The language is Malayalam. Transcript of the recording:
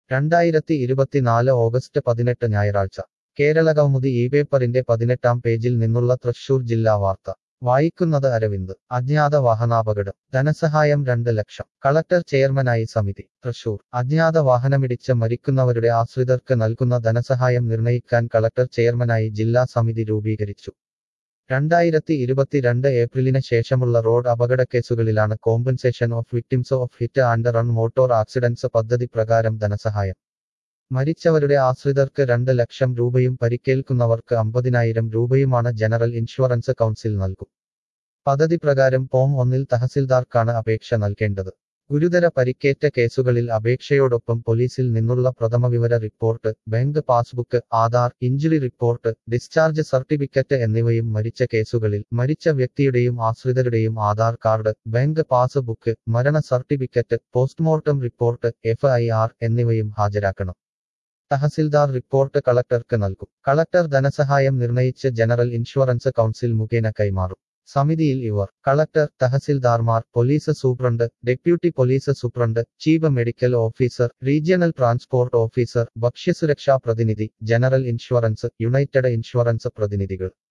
രണ്ടായിരത്തി ഇരുപത്തിനാല് ഓഗസ്റ്റ് പതിനെട്ട് ഞായറാഴ്ച കേരളകൗമുദി ഈ പേപ്പറിന്റെ പതിനെട്ടാം പേജിൽ നിന്നുള്ള തൃശൂർ ജില്ലാ വാർത്ത വായിക്കുന്നത് അരവിന്ദ് അജ്ഞാത വാഹനാപകടം ധനസഹായം രണ്ട് ലക്ഷം കളക്ടർ ചെയർമാനായി സമിതി തൃശൂർ അജ്ഞാത വാഹനമിടിച്ച് മരിക്കുന്നവരുടെ ആശ്രിതർക്ക് നൽകുന്ന ധനസഹായം നിർണയിക്കാൻ കളക്ടർ ചെയർമാനായി ജില്ലാ സമിതി രൂപീകരിച്ചു രണ്ടായിരത്തി ഇരുപത്തിരണ്ട് ഏപ്രിലിന് ശേഷമുള്ള റോഡ് അപകടക്കേസുകളിലാണ് compensation of victims of hit and run motor accidents പദ്ധതി പ്രകാരം ധനസഹായം മരിച്ചവരുടെ ആശ്രിതർക്ക് രണ്ട് ലക്ഷം രൂപയും പരിക്കേൽക്കുന്നവർക്ക് അമ്പതിനായിരം രൂപയുമാണ് ജനറൽ ഇൻഷുറൻസ് കൗൺസിൽ നൽകും പദ്ധതി പ്രകാരം ഫോം ഒന്നിൽ തഹസിൽദാർക്കാണ് അപേക്ഷ നൽകേണ്ടത് ഗുരുതര പരിക്കേറ്റ കേസുകളിൽ അപേക്ഷയോടൊപ്പം പോലീസിൽ നിന്നുള്ള പ്രഥമവിവര report bank passbook Aadhaar injury report discharge certificate എന്നിവയും മരിച്ച കേസുകളിൽ മരിച്ച വ്യക്തിയുടെയും ആശ്രിതരുടെയും ആധാർ കാർഡ് ബാങ്ക് പാസ്ബുക്ക് മരണ സർട്ടിഫിക്കറ്റ് പോസ്റ്റ്മോർട്ടം റിപ്പോർട്ട് എഫ് എന്നിവയും ഹാജരാക്കണം തഹസിൽദാർ റിപ്പോർട്ട് കളക്ടർക്ക് നൽകും കളക്ടർ ധനസഹായം നിർണയിച്ച് ജനറൽ ഇൻഷുറൻസ് കൗൺസിൽ മുഖേന കൈമാറും സമിതിയിൽ ഇവർ കളക്ടർ തഹസിൽദാർമാർ police superintendent deputy police superintendent chief medical officer regional transport officer ഭക്ഷ്യസുരക്ഷാ പ്രതിനിധി ജനറൽ ഇൻഷുറൻസ് യുണൈറ്റഡ് ഇൻഷുറൻസ് പ്രതിനിധികൾ